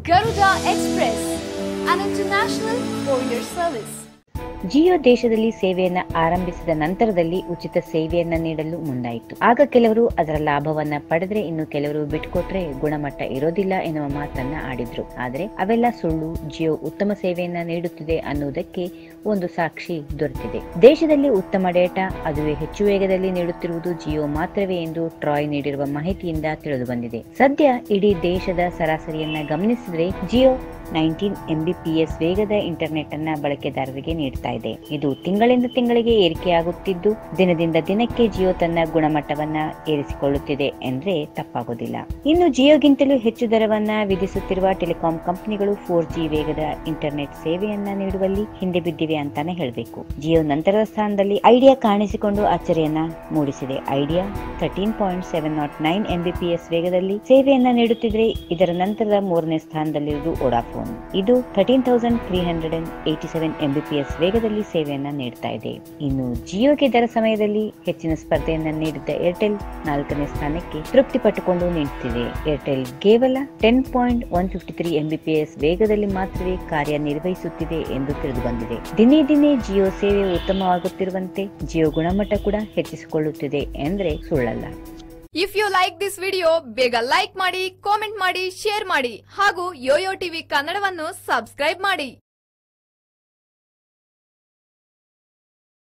Garuda Express, an international courier service. Jio ದೇಶದಲ್ಲಿ ಸೇವೆಯನ್ನ ಆರಂಭಿಸಿದ ನಂತರದಲ್ಲಿ ಉಚಿತ ಸೇವೆಯನ್ನ ನೀಡಲು ಮುಂದಾಯಿತು ಆಗ ಕೆಲವರು ಅದರ ಲಾಭವನ್ನ ಪಡೆದ್ರೆ ಇನ್ನು ಕೆಲವರು ಬಿಟ್ಕೊಟ್ರೆ ಗುಣಮಟ್ಟ ಇರೋದಿಲ್ಲ ಎನ್ನುವ ಮಾತನ್ನ ಆಡಿದ್ರು ಆದ್ರೆ ಅವೆಲ್ಲ ಸುಳ್ಳು ಜಿಯೋ ಉತ್ತಮ ಸೇವೆಯನ್ನ ನೀಡುತ್ತಿದೆ ಅನ್ನುವುದಕ್ಕೆ ಒಂದು ಸಾಕ್ಷಿ ದೊರೆತಿದೆ ದೇಶದಲ್ಲಿ ಉತ್ತಮ ಡೇಟಾ ಅದುವೇ ಹೆಚ್ಚು ವೇಗದಲ್ಲಿ ನೀಡುತ್ತಿರುವುದು ಜಿಯೋ ಮಾತ್ರವೇ ಎಂದು ಟ್ರಾಯ್ ನೀಡಿರುವ ಮಾಹಿತಿಯಿಂದ ತಿಳಿದು ಬಂದಿದೆ ಸದ್ಯ ಇಡೀ ದೇಶದ ಸರಾಸರಿಯನ್ನ ಗಮನಿಸಿದ್ರೆ ಜಿಯೋ ನೈನ್ಟೀನ್ ಎಂಬಿಪಿಎಸ್ ವೇಗದ ಇಂಟರ್ನೆಟ್ ಅನ್ನ ಬಳಕೆದಾರರಿಗೆ ನೀಡ್ತಾ ಇದೆ ಇದು ತಿಂಗಳಿಂದ ತಿಂಗಳಿಗೆ ಏರಿಕೆಯಾಗುತ್ತಿದ್ದು ದಿನದಿಂದ ದಿನಕ್ಕೆ ಜಿಯೋ ತನ್ನ ಗುಣಮಟ್ಟವನ್ನ ಏರಿಸಿಕೊಳ್ಳುತ್ತಿದೆ ಎಂದ್ರೆ ತಪ್ಪಾಗೋದಿಲ್ಲ ಇನ್ನು ಜಿಯೋಗಿಂತಲೂ ಹೆಚ್ಚು ದರವನ್ನ ವಿಧಿಸುತ್ತಿರುವ ಟೆಲಿಕಾಂ ಕಂಪನಿಗಳು ಫೋರ್ ಜಿ ವೇಗದ ಇಂಟರ್ನೆಟ್ ಸೇವೆಯನ್ನ ನೀಡುವಲ್ಲಿ ಹಿಂದೆ ಬಿದ್ದಿವೆ ಅಂತಾನೆ ಹೇಳಬೇಕು ಜಿಯೋ ನಂತರದ ಸ್ಥಾನದಲ್ಲಿ ಐಡಿಯಾ ಕಾಣಿಸಿಕೊಂಡು ಅಚ್ಚರಿಯನ್ನ ಮೂಡಿಸಿದೆ Idea thirteen point seven nought nine Mbps ವೇಗದಲ್ಲಿ ಸೇವೆಯನ್ನ ನೀಡುತ್ತಿದ್ರೆ ಇದರ ನಂತರದ ಮೂರನೇ ಸ್ಥಾನದಲ್ಲಿರುವುದು ಓಡಾಫೋನ್ ಇದು thirteen thousand three hundred and eighty seven Mbps ವೇಗದಲ್ಲಿ ಸೇವೆಯನ್ನ ನೀಡ್ತಾ ಇದೆ ಇನ್ನು ಜಿಯೋಗೆ ಇದರ ಸಮಯದಲ್ಲಿ ಹೆಚ್ಚಿನ ಸ್ಪರ್ಧೆಯನ್ನ ನೀಡಿದ್ದ ಏರ್ಟೆಲ್ ನಾಲ್ಕನೇ ಸ್ಥಾನಕ್ಕೆ ತೃಪ್ತಿ ಪಟ್ಟುಕೊಂಡು ನಿಂತಿದೆ ಏರ್ಟೆಲ್ ಕೇವಲ ten point one fifty three Mbps ವೇಗದಲ್ಲಿ ಮಾತ್ರವೇ ಕಾರ್ಯನಿರ್ವಹಿಸುತ್ತಿದೆ ಎಂದು ತಿಳಿದು ಬಂದಿದೆ ದಿನೇ ದಿನೇ ಜಿಯೋ ಸೇವೆ ಉತ್ತಮವಾಗುತ್ತಿರುವಂತೆ ಜಿಯೋ ಗುಣಮಟ್ಟ ಕೂಡ ಹೆಚ್ಚಿಸಿಕೊಳ್ಳುತ್ತಿದೆ ಎಂದ್ರೆ ಸುಳ್ಳಲ್ಲ if you like this video ಬೇಗ ಲೈಕ್ ಮಾಡಿ ಕಾಮೆಂಟ್ ಮಾಡಿ ಶೇರ್ ಮಾಡಿ ಹಾಗೂ ಯೋಯೋ ಟಿವಿ ಕನ್ನಡವನ್ನು ಸಬ್ಸ್ಕ್ರೈಬ್ ಮಾಡಿ